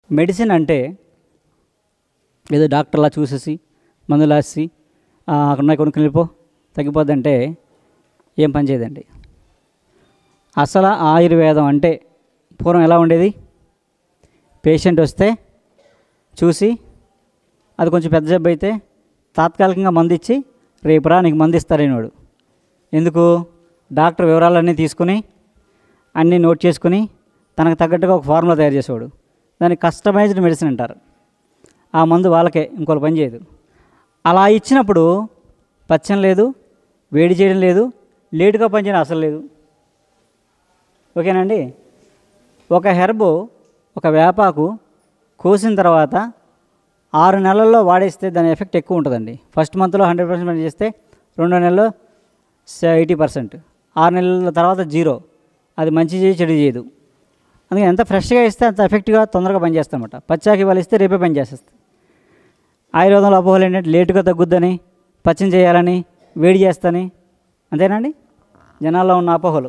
medicine అంటే ఏదో డాక్టర్లా చూసేసి మందులు రాసి "ఆ, అక్కడ ఉన్నాయి కొనుక్కుని వెళ్ళిపో తగ్గిపోద్దంటే ఏం పని చేయదండి అసలు ఆయుర్వేదం అంటే పూర్వం ఎలా ఉండేది పేషెంట్ వస్తే చూసి అది కొంచెం పెద్ద జబ్బు అయితే తాత్కాలికంగా మందు ఇచ్చి రేపు రా నీకు మందు ఇస్తారనేవాడు ఎందుకు డాక్టర్ వివరాలన్నీ తీసుకుని అన్నీ నోట్ చేసుకుని తనకు తగ్గట్టుగా ఒక ఫార్ములా తయారు చేసేవాడు దాన్ని కస్టమైజ్డ్ మెడిసిన్ అంటారు ఆ మందు వాళ్ళకే ఇంకోటి పని చేయదు అలా ఇచ్చినప్పుడు పచ్చం లేదు వేడి చేయడం లేదు లేటుగా పనిచేయడం అసలు లేదు ఓకేనండి ఒక హెర్బ్ ఒక వేపాకు కోసిన తర్వాత ఆరు నెలల్లో వాడేస్తే దాని ఎఫెక్ట్ ఎక్కువ ఉంటుందండి ఫస్ట్ మంత్లో హండ్రెడ్ పర్సెంట్ పని చేస్తే రెండో నెలలో ఎయిటీ పర్సెంట్ ఆరు నెలల తర్వాత జీరో అది మంచి చేయి చెడు చేయదు అందుకని ఎంత ఫ్రెష్గా ఇస్తే అంత ఎఫెక్ట్గా తొందరగా పనిచేస్తామన్నమాట పచ్చాకి వాళ్ళు ఇస్తే రేపే పని చేసేస్తుంది ఆయుర్వేదంలో అపోహలు ఏంటంటే లేటుగా తగ్గుద్దని పచ్చం చేయాలని వేడి చేస్తని అంతేనండి జనాల్లో ఉన్న అపోహలు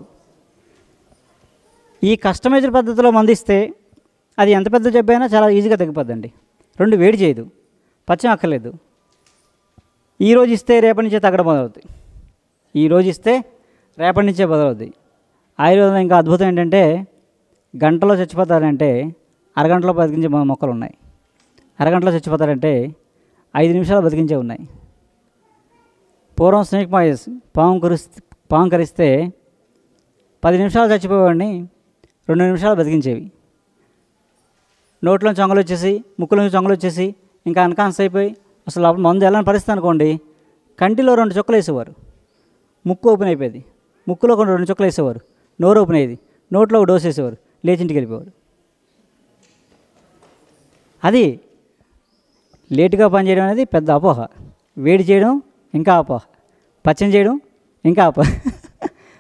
ఈ కస్టమైజ్డ్ పద్ధతిలో మందిస్తే అది ఎంత పెద్ద జబ్బు అయినా చాలా ఈజీగా తగ్గిపోద్దండి రెండు వేడి చేయదు పచ్చం అక్కర్లేదు ఈ రోజు ఇస్తే రేపటి నుంచే తగ్గడం మొదలవుతుంది ఈ రోజు ఇస్తే రేపటి నుంచే మొదలవుద్ది ఆయుర్వేదం ఇంకా అద్భుతం ఏంటంటే గంటలో చచ్చిపోతారంటే అరగంటలో బతికించే మొ- మొక్కలు ఉన్నాయి అరగంటలో చచ్చిపోతారంటే ఐదు నిమిషాలు బతికించే ఉన్నాయి పూర్వం స్నేక్ మాయిస్ పాము కరిస్తే పాము కరిస్తే పది నిమిషాలు చచ్చిపోయేవాడిని రెండు నిమిషాలు బతికించేవి నోట్లో చొంగలు వచ్చేసి ముక్కులో చొంగలు వచ్చేసి ఇంకా అన్కాన్స్ అయిపోయి అసలు అప్పుడు మందు ఎలా పరిస్థితి అనుకోండి కంటిలో రెండు చుక్కలు వేసేవారు ముక్కు ఓపెన్ అయిపోయేది ముక్కులో కొన్ని రెండు చుక్కలు వేసేవారు నోరు ఓపెన్ అయ్యేది నోట్లో ఒక డోస్ వేసేవారు లేచి ఇంటికి వెళ్ళిపోవారు అది లేటుగా పనిచేయడం అనేది పెద్ద అపోహ వేడి చేయడం ఇంకా అపోహ పచ్చం చేయడం ఇంకా అపోహ